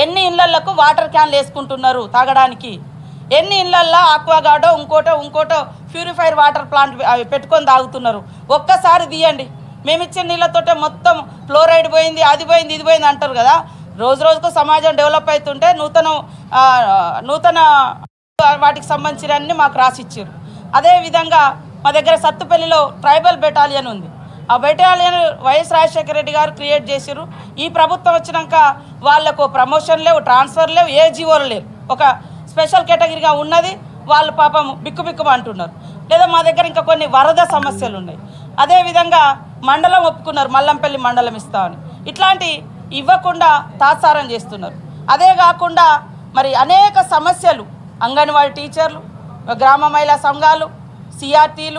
ఎన్ని ఇళ్లకు వాటర్ క్యాన్లు వేసుకుంటున్నారు తాగడానికి ఎన్ని ఇళ్లల్లో ఆక్వాగార్డో ఇంకోటో ఇంకోటో ప్యూరిఫైర్ వాటర్ ప్లాంట్ అవి పెట్టుకొని తాగుతున్నారు ఒక్కసారి తీయండి మేము ఇచ్చిన నీళ్ళతోటే మొత్తం ఫ్లోరైడ్ పోయింది అది పోయింది ఇది పోయింది అంటారు కదా రోజు రోజుకు సమాజం డెవలప్ అవుతుంటే నూతన ఆ, నూతన వాటికి సంబంధించిన అన్ని మాకు రాసిచ్చారు అదేవిధంగా మా దగ్గర సత్తుపల్లిలో ట్రైబల్ బెటాలియన్ ఉంది ఆ బెటాలియన్ వైఎస్ రాజశేఖర రెడ్డి గారు క్రియేట్ చేశారు ఈ ప్రభుత్వం వచ్చినాక వాళ్ళకు ప్రమోషన్ లేవు ట్రాన్స్ఫర్ లేవు ఏ జీవోలు లేవు ఒక స్పెషల్ కేటగిరీగా ఉన్నది వాళ్ళు పాపం బిక్కు బిక్కు అంటున్నారు లేదా మా దగ్గర ఇంకా కొన్ని వరద సమస్యలు ఉన్నాయి అదేవిధంగా మండలం ఒప్పుకున్నారు మల్లంపల్లి మండలం ఇస్తామని ఇట్లాంటి ఇవ్వకుండా తాత్సారం చేస్తున్నారు అదే కాకుండా మరి అనేక సమస్యలు అంగన్వాడీ టీచర్లు గ్రామ మహిళా సంఘాలు సిఆర్టీలు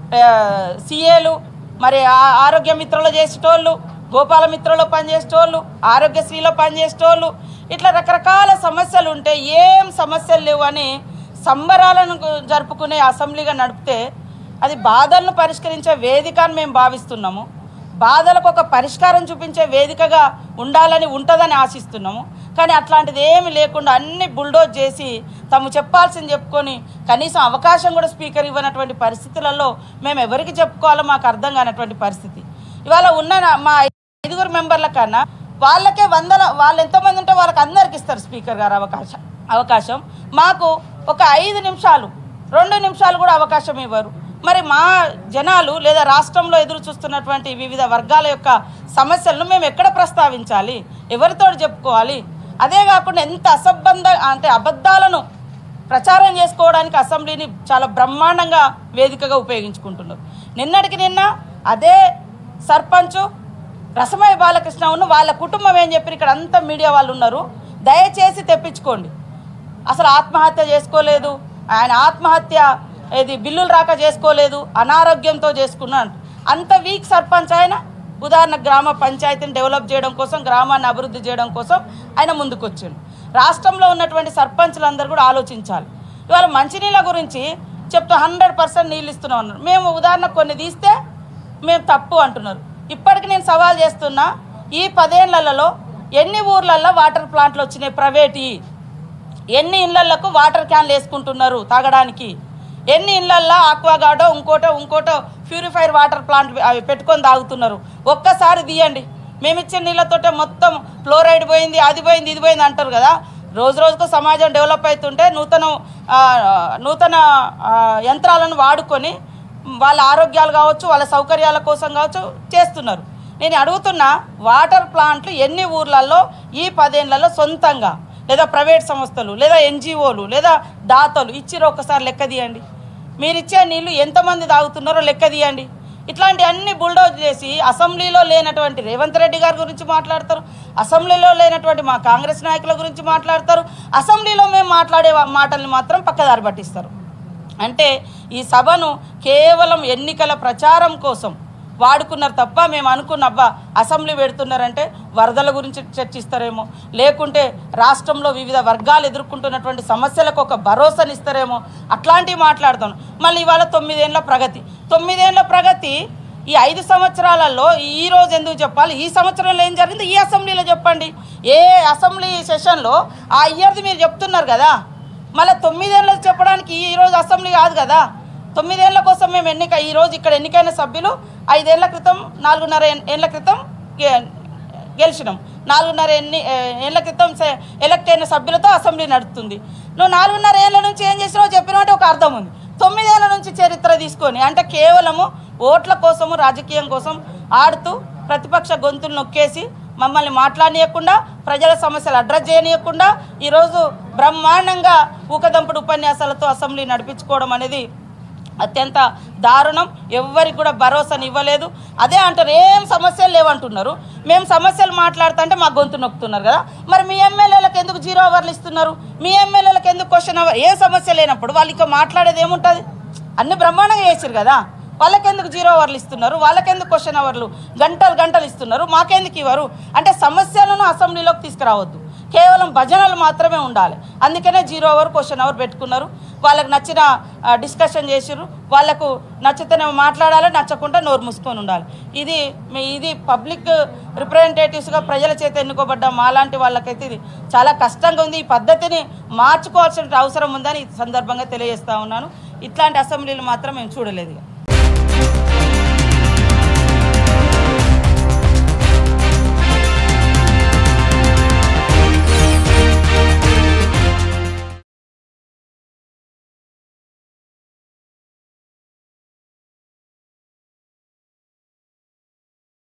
సిఏలు మరి ఆ- ఆరోగ్య మిత్రులు చేసేటోళ్ళు గోపాల మిత్రులు పనిచేసేటోళ్ళు ఆరోగ్యశ్రీలో పనిచేసేటోళ్ళు ఇట్లా రకరకాల సమస్యలు ఉంటే ఏం సమస్యలు లేవు అని సంబరాలను జరుపుకునే అసెంబ్లీగా నడిపితే అది బాధలను పరిష్కరించే వేదిక అని మేము భావిస్తున్నాము బాధలకు ఒక పరిష్కారం చూపించే వేదికగా ఉండాలని ఉంటుందని ఆశిస్తున్నాము కానీ అట్లాంటిది ఏమి లేకుండా అన్ని బుల్డోజ్ చేసి తాము చెప్పాల్సింది చెప్పుకొని కనీసం అవకాశం కూడా స్పీకర్ ఇవ్వనటువంటి పరిస్థితులలో మేము ఎవరికి చెప్పుకోవాలో మాకు అర్థం కానటువంటి పరిస్థితి ఇవాళ ఉన్న నా- మా ఐదుగురు మెంబర్ల కన్నా వాళ్ళకే వందల వాళ్ళు ఎంతమంది ఉంటే వాళ్ళకి అందరికి ఇస్తారు స్పీకర్ గారు అవకాశం అవకాశం మాకు ఒక ఐదు నిమిషాలు రెండు నిమిషాలు కూడా అవకాశం ఇవ్వరు మరి మా జనాలు లేదా రాష్ట్రంలో ఎదురు చూస్తున్నటువంటి వివిధ వర్గాల యొక్క సమస్యలను మేము ఎక్కడ ప్రస్తావించాలి ఎవరితో చెప్పుకోవాలి అదే కాకుండా ఎంత అసంబంధ అంటే అబద్ధాలను ప్రచారం చేసుకోవడానికి అసెంబ్లీని చాలా బ్రహ్మాండంగా వేదికగా ఉపయోగించుకుంటున్నారు నిన్నటికి నిన్న అదే సర్పంచు రసమయ్య బాలకృష్ణ ఉన్న వాళ్ళ కుటుంబం ఏం చెప్పారు ఇక్కడ అంతా మీడియా వాళ్ళు ఉన్నారు దయచేసి తెప్పించుకోండి అసలు ఆత్మహత్య చేసుకోలేదు ఆయన ఆత్మహత్య ఇది బిల్లులు రాక చేసుకోలేదు అనారోగ్యంతో చేసుకున్నాడు అంత వీక్ సర్పంచ్ ఆయన ఉదాహరణ గ్రామ పంచాయతీని డెవలప్ చేయడం కోసం గ్రామాన్ని అభివృద్ధి చేయడం కోసం ఆయన ముందుకొచ్చాడు రాష్ట్రంలో ఉన్నటువంటి సర్పంచ్లందరూ కూడా ఆలోచించాలి ఇవాళ మంచినీళ్ళ గురించి చెప్తూ హండ్రెడ్ పర్సెంట్ నీళ్ళు ఇస్తున్నాం అన్నారు మేము ఉదాహరణ కొన్ని తీస్తే మేము తప్పు అంటున్నారు ఇప్పటికి నేను సవాల్ చేస్తున్నా ఈ పదేళ్లలో ఎన్ని ఊర్లలో వాటర్ ప్లాంట్లు వచ్చినాయి ప్రైవేటీ ఎన్ని ఇళ్లకు వాటర్ క్యాన్లు వేసుకుంటున్నారు తాగడానికి ఎన్ని ఇళ్లల్లో ఆక్వాగార్డో ఇంకోటో ఇంకోటో ప్యూరిఫైర్ వాటర్ ప్లాంట్ అవి పెట్టుకొని తాగుతున్నారు ఒక్కసారి తీయండి మేము ఇచ్చిన నీళ్ళతోటే మొత్తం ఫ్లోరైడ్ పోయింది అది పోయింది ఇది పోయింది అంటారు కదా రోజు రోజుకు సమాజం డెవలప్ అవుతుంటే నూతన ఆ, నూతన ఆ, యంత్రాలను వాడుకొని వాళ్ళ ఆరోగ్యాలు కావచ్చు వాళ్ళ సౌకర్యాల కోసం కావచ్చు చేస్తున్నారు నేను అడుగుతున్నా వాటర్ ప్లాంట్లు ఎన్ని ఊర్లలో ఈ పదేళ్లలో సొంతంగా లేదా ప్రైవేట్ సంస్థలు లేదా ఎన్జిఓలు లేదా దాతలు ఇచ్చిరో ఒకసారి లెక్క తీయండి మీరు ఇచ్చే నీళ్లు ఎంతమంది తాగుతున్నారో లెక్క తీయండి ఇట్లాంటి అన్ని బుల్డోజ్ చేసి అసెంబ్లీలో లేనటువంటి రేవంత్ రెడ్డి గారి గురించి మాట్లాడతారు అసెంబ్లీలో లేనటువంటి మా కాంగ్రెస్ నాయకుల గురించి మాట్లాడతారు అసెంబ్లీలో మేము మాట్లాడే వా- మాటల్ని మాత్రం పక్కదారి పట్టిస్తారు అంటే ఈ సభను కేవలం ఎన్నికల ప్రచారం కోసం వాడుకున్నారు తప్ప మేము అనుకున్న అబ్బా అసెంబ్లీ పెడుతున్నారంటే వరదల గురించి చర్చిస్తారేమో లేకుంటే రాష్ట్రంలో వివిధ వర్గాలు ఎదుర్కొంటున్నటువంటి సమస్యలకు ఒక భరోసానిస్తారేమో అట్లాంటివి మాట్లాడతాం మళ్ళీ ఇవాళ తొమ్మిదేళ్ల ప్రగతి తొమ్మిదేళ్ల ప్రగతి ఈ ఐదు సంవత్సరాలలో ఈ రోజు ఎందుకు చెప్పాలి ఈ సంవత్సరంలో ఏం జరిగింది ఈ అసెంబ్లీలో చెప్పండి ఏ అసెంబ్లీ సెషన్లో ఆ ఇయర్ది మీరు చెప్తున్నారు కదా మళ్ళీ తొమ్మిదేళ్ళది చెప్పడానికి ఈ రోజు అసెంబ్లీ కాదు కదా తొమ్మిదేళ్ల కోసం మేము ఎన్నిక ఈ రోజు ఇక్కడ ఎన్నికైన సభ్యులు ఐదేళ్ల క్రితం నాలుగున్నర ఏం- ఏళ్ల క్రితం గే- గెలిచినాం నాలుగున్నర ఎన్ని ఏ- ఏళ్ల క్రితం సె- ఎలక్ట్ అయిన సభ్యులతో అసెంబ్లీ నడుస్తుంది నువ్వు నాలుగున్నర ఏళ్ల నుంచి ఏం చేసినావో చెప్పినట్టు ఒక అర్థం ఉంది తొమ్మిదేళ్ల నుంచి చరిత్ర తీసుకొని అంటే కేవలము ఓట్ల కోసము రాజకీయం కోసం ఆడుతూ ప్రతిపక్ష గొంతులు నొక్కేసి మమ్మల్ని మాట్లాడనీయకుండా ప్రజల సమస్యలు అడ్రస్ చేయనీయకుండా ఈరోజు బ్రహ్మాండంగా ఊకదంపుడు ఉపన్యాసాలతో అసెంబ్లీ నడిపించుకోవడం అనేది అత్యంత దారుణం ఎవ్వరికి కూడా భరోసాని ఇవ్వలేదు అదే అంటారు ఏం సమస్యలు లేవంటున్నారు మేము సమస్యలు మాట్లాడుతుంటే మా గొంతు నొక్కుతున్నారు కదా మరి మీ ఎమ్మెల్యేలకు ఎందుకు జీరో అవర్లు ఇస్తున్నారు మీ ఎమ్మెల్యేలకు ఎందుకు క్వశ్చన్ అవర్ ఏ సమస్య లేనప్పుడు వాళ్ళు ఇక మాట్లాడేది ఏముంటుంది అన్ని బ్రహ్మాండంగా చేశారు కదా వాళ్ళకెందుకు జీరో అవర్లు ఇస్తున్నారు వాళ్ళకెందుకు క్వశ్చన్ అవర్లు గంటలు గంటలు ఇస్తున్నారు మాకెందుకు ఇవ్వరు అంటే సమస్యలను అసెంబ్లీలోకి తీసుకురావద్దు కేవలం భజనలు మాత్రమే ఉండాలి అందుకనే జీరో అవర్ క్వశ్చన్ అవర్ పెట్టుకున్నారు వాళ్ళకి నచ్చిన డిస్కషన్ చేసిర్రు వాళ్ళకు నచ్చితేనే మాట్లాడాలి నచ్చకుండా నోరు మూసుకొని ఉండాలి ఇది మీ- ఇది పబ్లిక్ రిప్రజెంటేటివ్స్గా ప్రజల చేత ఎన్నుకోబడ్డ మాలాంటి వాళ్ళకైతే ఇది చాలా కష్టంగా ఉంది ఈ పద్ధతిని మార్చుకోవాల్సిన అవసరం ఉందని ఈ సందర్భంగా తెలియజేస్తా ఉన్నాను ఇట్లాంటి అసెంబ్లీలు మాత్రం మేము చూడలేదు ఇక.